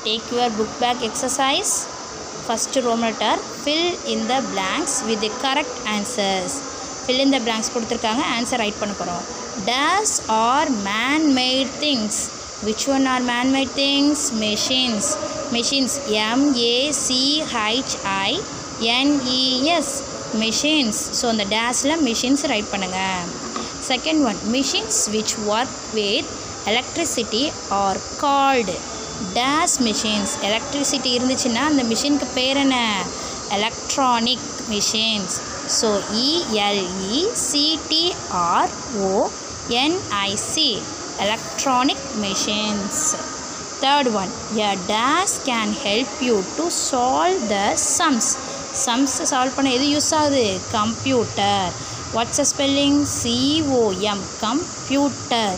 Take your book bag exercise. First Roman letter. Fill in the blanks with the correct answers. Fill in the blanks கொடுத்துருக்காங்க answer write பண்ண போகிறோம் these are man made things which one are man made things machines machines M A C H I N E S machines so அந்த டேஸில் machines write பண்ணுங்கள் second one machines which work with electricity are called these machines electricity இருந்துச்சுன்னா அந்த மிஷினுக்கு பேர் என்ன electronic machines so E L E C T R O N I C electronic machines third one a these can help you to solve the sums sums solve பண்ண எது use ஆகுது computer what's a spelling C O M computer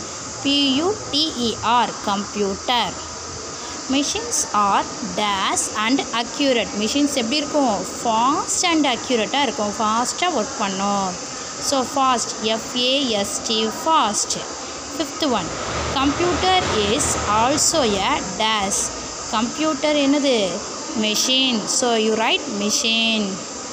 P U T E R computer machines are these and accurate machines எப்படி இருக்கும் fast and அக்யூரேட்டாக இருக்கும் ஃபாஸ்ட்டாக work பண்ணும் so fast F A S T fast fifth one computer is also a these computer என்னது machine so you write machine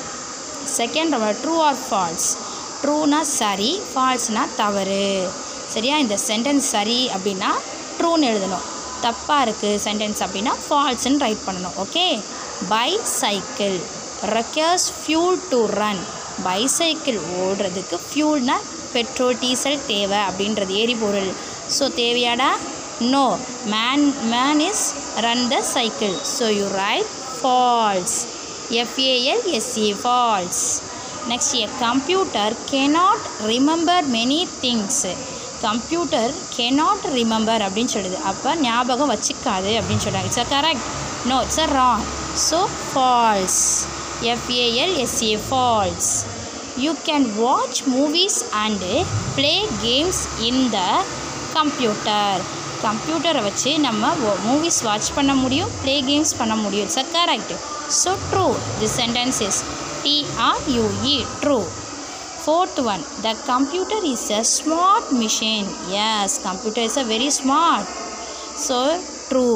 second true or false ட்ரூனா சரி ஃபால்ஸ்னா தவறு சரியா இந்த சென்டென்ஸ் சரி அப்படின்னா ட்ரூன்னு எழுதணும் தப்பாக இருக்குது சென்டென்ஸ் அப்படின்னா ஃபால்ஸ்ன்னு ரைட் பண்ணணும் okay bicycle requires fuel to run bicycle ஓடுறதுக்கு ஃபியூல்னா பெட்ரோல் டீசல் தேவை அப்படின்றது எரிபொருள் ஸோ தேவையாடா no man man is run the cycle so you write false F A L S E false next a computer cannot remember many things computer cannot remember அப்படின்னு சொல்லுது அப்போ ஞாபகம் வச்சுக்காது அப்படின்னு சொல்கிறாங்க it's a correct no it's a wrong so false F A L S A false you can watch movies and play games in the computer கம்ப்யூட்டரை வச்சு நம்ம மூவிஸ் வாட்ச் பண்ண முடியும் ப்ளே கேம்ஸ் பண்ண முடியும் it's a correct so true the sentence is T R U E true fourth one the computer is a smart machine yes computer is a very smart so true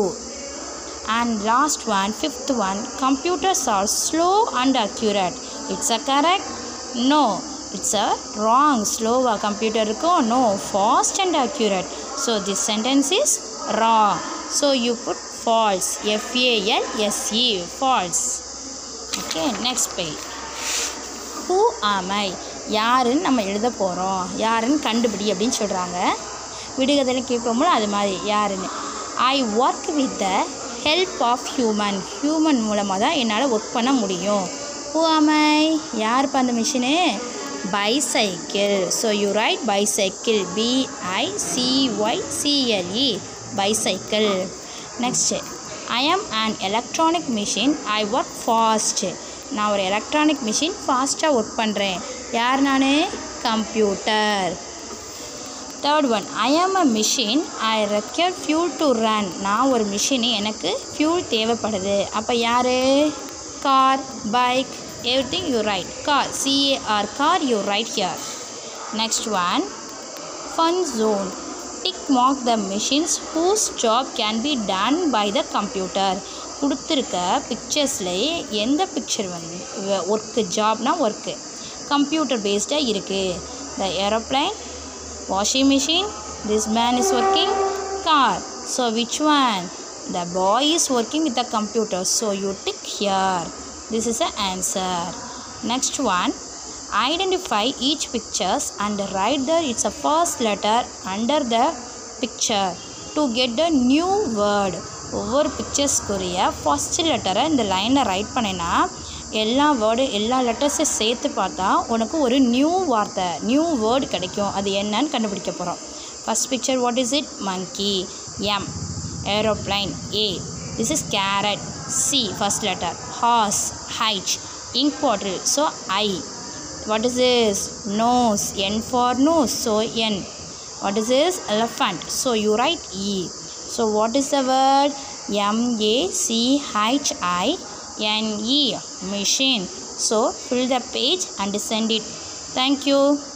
and last one fifth one computers are slow and accurate it's a correct no it's a wrong slow a computer இருக்கும் no fast and accurate so this sentence is wrong so you put false f a l s e false okay next page who am i யாருன்னு நம்ம எழுத போகிறோம் யாருன்னு கண்டுபிடி அப்படின்னு சொல்கிறாங்க விடுகதையில் கேட்போம்ல அது மாதிரி யாருன்னு I work with the help of human human மூலமாக தான் என்னால் ஒர்க் பண்ண முடியும் ஹூ அமை யாருப்பா அந்த machine bicycle so you write bicycle B I C Y C L E bicycle next I am an electronic machine I work fast நான் ஒரு எலக்ட்ரானிக் மிஷின் ஃபாஸ்ட்டாக ஒர்க் பண்ணுறேன் யார் நான் computer third one I am a machine I require fuel to run நான் ஒரு machine எனக்கு fuel தேவைப்படுது அப்போ யார் car bike everything you write car C A R car you write here next one fun zone tick mark the machines whose job can be done by the computer கொடுத்துருக்க பிக்சர்ஸ்லேயே எந்த picture வந்து work Jaffna work computer பேஸ்டாக இருக்குது the aeroplane washing machine this man is working car so which one the boy is working with the computer so you tick here this is a answer next one identify each pictures and write the its a first letter under the picture to get a new word ஒவ்வொரு பிக்சர்ஸ்க்குரிய first லெட்டரை இந்த லைனில் right பண்ணேன்னா எல்லா word எல்லா லெட்டர்ஸையும் சேர்த்து பார்த்தா உனக்கு ஒரு நியூ வார்த்தை நியூ வேர்டு கிடைக்கும் அது என்னன்னு கண்டுபிடிக்க போகிறோம் first picture what is it monkey M aeroplane A this is carrot C first letter horse H ink bottle so I what is is nose N for nose so N what is is elephant so you write E So what is the word? M A C H I N E machine. So fill the page and send it. Thank you.